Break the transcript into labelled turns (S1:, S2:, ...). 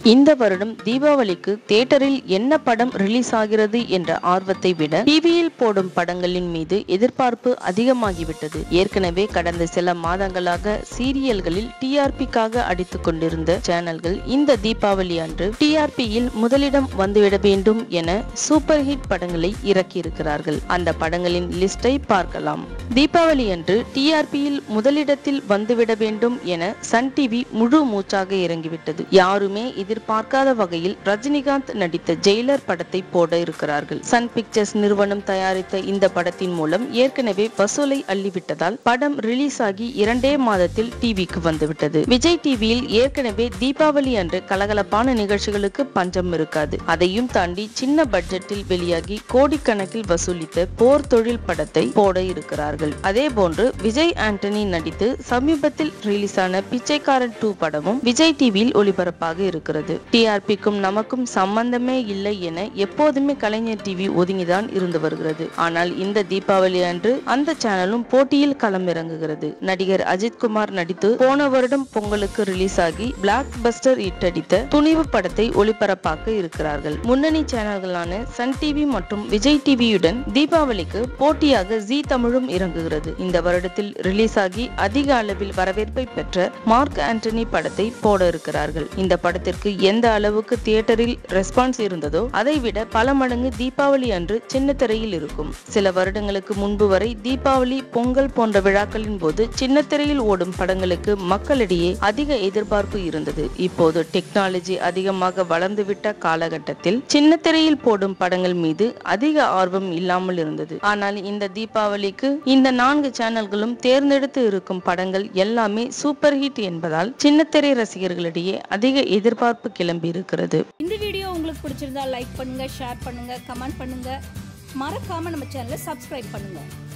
S1: இந்த வருடம் தீபாவளிக்கு தியேட்டரில் என்ன படம் ரிலீஸ் ஆகிறது என்ற ஆர்வத்தை விட டிவியில் போடும் படங்களின் மீது எதிர்பார்ப்பு அதிகமாகிவிட்டது ஏற்கனவே கடந்த சில மாதங்களாக சீரியல்களில் டிஆர்பிக்காக அடித்துக் கொண்டிருந்த சேனல்கள் இந்த தீபாவளி அன்று டிஆர்பியில் முதலிடம் வந்துவிட வேண்டும் என சூப்பர் ஹிட் படங்களை இறக்கியிருக்கிறார்கள் அந்த படங்களின் லிஸ்டை பார்க்கலாம் தீபாவளி அன்று டிஆர்பியில் முதலிடத்தில் வந்துவிட வேண்டும் என சன் டிவி முழு மூச்சாக இறங்கிவிட்டது யாருமே எதிர்பார்க்காத வகையில் ரஜினிகாந்த் நடித்த ஜெயிலர் படத்தை போட இருக்கிறார்கள் சன் பிக்சர்ஸ் நிறுவனம் தயாரித்த இந்த படத்தின் மூலம் ஏற்கனவே வசூலை அள்ளிவிட்டதால் படம் ரிலீஸ் ஆகி இரண்டே மாதத்தில் டிவிக்கு வந்துவிட்டது விஜய் டிவியில் ஏற்கனவே தீபாவளி அன்று கலகலப்பான நிகழ்ச்சிகளுக்கு பஞ்சம் இருக்காது அதையும் தாண்டி சின்ன பட்ஜெட்டில் வெளியாகி கோடிக்கணக்கில் வசூலித்த போர் தொழில் படத்தை போட இருக்கிறார்கள் அதே போன்று விஜய் ஆண்டனி நடித்து சமீபத்தில் ரிலீஸ் ஆன பிச்சைக்காரன் டூ படமும் விஜய் டிவியில் ஒளிபரப்பாக இருக்கிறது டிஆர்பிக்கும் நமக்கும் சம்பந்தமே இல்லை என எப்போதுமே கலைஞர் டிவி ஒதுங்கிதான் இருந்து வருகிறது ஆனால் இந்த தீபாவளி அன்று அந்த சேனலும் போட்டியில் களமிறங்குகிறது நடிகர் அஜித் குமார் நடித்து போன வருடம் பொங்கலுக்கு ரிலீஸ் ஆகி பிளாக் பஸ்டர் இட்டடித்த துணிவு படத்தை ஒளிபரப்பாக்க இருக்கிறார்கள் முன்னணி சேனல்களான சன் டிவி மற்றும் விஜய் டிவியுடன் தீபாவளிக்கு போட்டியாக ஜி தமிழும் இறங்குகிறது இந்த வருடத்தில் ரிலீஸ் ஆகி அதிக அளவில் வரவேற்பை பெற்ற மார்க் ஆண்டனி படத்தை போட இருக்கிறார்கள் இந்த படத்திற்கு எந்த அளவுக்கு தியேட்டரில் ரெஸ்பான்ஸ் இருந்ததோ அதை விட பல மடங்கு தீபாவளி அன்று சின்ன திரையில் இருக்கும் சில வருடங்களுக்கு முன்பு வரை தீபாவளி பொங்கல் போன்ற விழாக்களின் போது சின்ன திரையில் ஓடும் படங்களுக்கு மக்களிடையே அதிக எதிர்பார்ப்பு இருந்தது இப்போது டெக்னாலஜி அதிகமாக வளர்ந்துவிட்ட காலகட்டத்தில் சின்ன திரையில் போடும் படங்கள் மீது அதிக ஆர்வம் இல்லாமல் இருந்தது ஆனால் இந்த தீபாவளிக்கு இந்த நான்கு சேனல்களும் தேர்ந்தெடுத்து இருக்கும் படங்கள் எல்லாமே சூப்பர் ஹிட் என்பதால் சின்னத்திரை ரசிகர்களிடையே அதிக எதிர்பார்ப்பு கிளம்பி இருக்கிறது
S2: இந்த வீடியோ உங்களுக்கு பிடிச்சிருந்தா லைக் பண்ணுங்க ஷேர் பண்ணுங்க கமெண்ட் பண்ணுங்க மறக்காம நம்ம சேனலை சப்ஸ்கிரைப் பண்ணுங்க